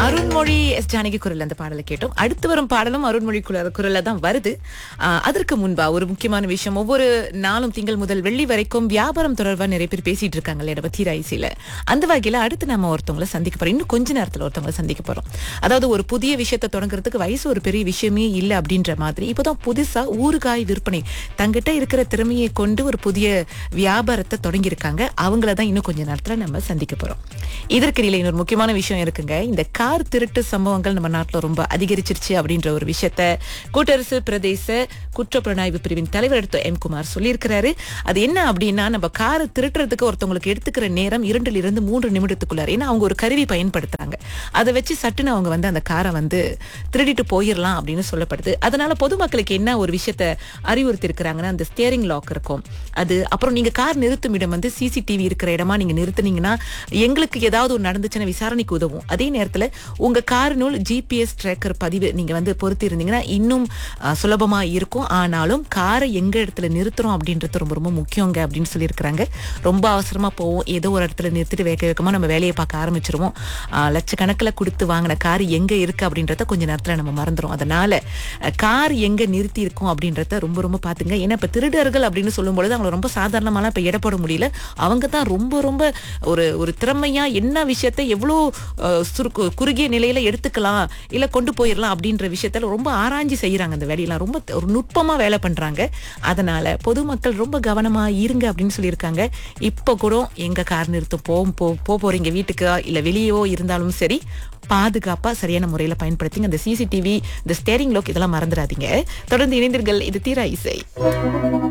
Arunmozhi S Janaki குரல் அந்த பாடலை கேட்டோம் அடுத்து வரும் பாடலும் அருண்மொழி குரல் குரல்ல தான் வருது ஆஹ் அதற்கு முன்பா ஒரு முக்கியமான விஷயம் ஒவ்வொரு நாளும் திங்கள் முதல் வெள்ளி வரைக்கும் வியாபாரம் தொடர்பா நிறைய பேர் பேசிட்டு இருக்காங்க இல்லையா பத்தி ரைசில அந்த வகையில அடுத்து நம்ம ஒருத்தவங்களை சந்திக்க போறோம் இன்னும் கொஞ்ச நேரத்துல ஒருத்தவங்களை சந்திக்க போறோம் அதாவது ஒரு புதிய விஷயத்தை தொடங்குறதுக்கு வயசு ஒரு பெரிய விஷயமே இல்லை அப்படின்ற மாதிரி இப்போதான் புதுசா ஊறுகாய் விற்பனை தங்கிட்ட இருக்கிற திறமையை கொண்டு ஒரு புதிய வியாபாரத்தை தொடங்கியிருக்காங்க அவங்கள தான் இன்னும் கொஞ்ச நேரத்துல நம்ம சந்திக்க போறோம் இதற்கிடையில இன்னொரு முக்கியமான விஷயம் இருக்குங்க இந்த கார் திருட்டு சம்பவங்கள் நம்ம நாட்டுல ரொம்ப அதிகரிச்சிருச்சு அப்படின்ற ஒரு விஷயத்த கூட்டரசு பிரதேச குற்றப்புலனாய்வு பிரிவின் தலைவர் எடுத்த எம் குமார் சொல்லியிருக்கிறாரு அது என்ன அப்படின்னா நம்ம காரை திருட்டுறதுக்கு ஒருத்தவங்களுக்கு எடுத்துக்கிற நேரம் இரண்டுல இருந்து மூன்று நிமிடத்துக்குள்ளார ஏன்னா அவங்க ஒரு கருவி பயன்படுத்துறாங்க அதை வச்சு சட்டுன்னு அவங்க வந்து அந்த காரை வந்து திருடிட்டு போயிடலாம் அப்படின்னு சொல்லப்படுது அதனால பொதுமக்களுக்கு என்ன ஒரு விஷயத்த அறிவுறுத்தி இருக்கிறாங்கன்னா அந்த ஸ்டியரிங் லாக் இருக்கும் அது அப்புறம் நீங்க கார் நிறுத்தும் இடம் வந்து சிசிடிவி இருக்கிற இடமா நீங்க நிறுத்துனீங்கன்னா எங்களுக்கு ஏதாவது ஒரு நடந்துச்சுன்னா விசாரணைக்கு உதவும் அதே நேரத்துல உங்க காரினுள் ஜிபிஎஸ் ட்ராக்கர் பதிவு நீங்க வந்து பொருத்தி இருந்தீங்கன்னா இன்னும் அஹ், சுலபமா இருக்கும் ஆனாலும் காரை எங்க இடத்துல நிறுத்துறோம் அப்படின்றது ரொம்ப ரொம்ப முக்கியங்க அப்படின்னு சொல்லியிருக்கிறாங்க ரொம்ப அவசரமா போவோம் ஏதோ ஒரு இடத்துல நிறுத்திட்டு வேக வேகமா நம்ம வேலையை பார்க்க ஆரம்பிச்சிருவோம் அஹ், லட்சக்கணக்கில் கொடுத்து வாங்கின கார் எங்க இருக்கு அப்படின்றத கொஞ்ச நேரத்துல நம்ம மறந்துடும் அதனால அஹ், கார் எங்க நிறுத்தி இருக்கோம் அப்படின்றத ரொம்ப ரொம்ப பாத்துங்க ஏன்னா இப்ப திருடர்கள் அப்படின்னு சொல்லும்பொழுது அவங்களை ரொம்ப சாதாரணமாலாம் இப்ப எடப்பட முடியல அவங்க தான் ரொம்ப ரொம்ப ஒரு ஒரு திறமையா என்ன விஷயத்தை எவ்வளோ அஹ், சுருக்கு குறுகிய நிலையில எடுத்துக்கலாம் இல்ல கொண்டு போயிடலாம் அப்படின்ற விஷயத்துல ரொம்ப ஆராய்ச்சி செய்யறாங்க அந்த வேலையெல்லாம் ரொம்ப ஒரு நுட்பமா வேலை பண்றாங்க அதனால பொதுமக்கள் ரொம்ப கவனமா இருங்க அப்படின்னு சொல்லியிருக்காங்க இப்போ கூட எங்க கார் நிறுத்தம் போ போ- போ போறீங்க வீட்டுக்கு இல்ல வெளியவோ இருந்தாலும் சரி பாதுகாப்பா சரியான முறையில பயன்படுத்திங்க அந்த சிசிடிவி இந்த ஸ்டேரிங் லோக் இதெல்லாம் மறந்துடாதீங்க தொடர்ந்து இணைந்தீர்கள் இது தீரா இசை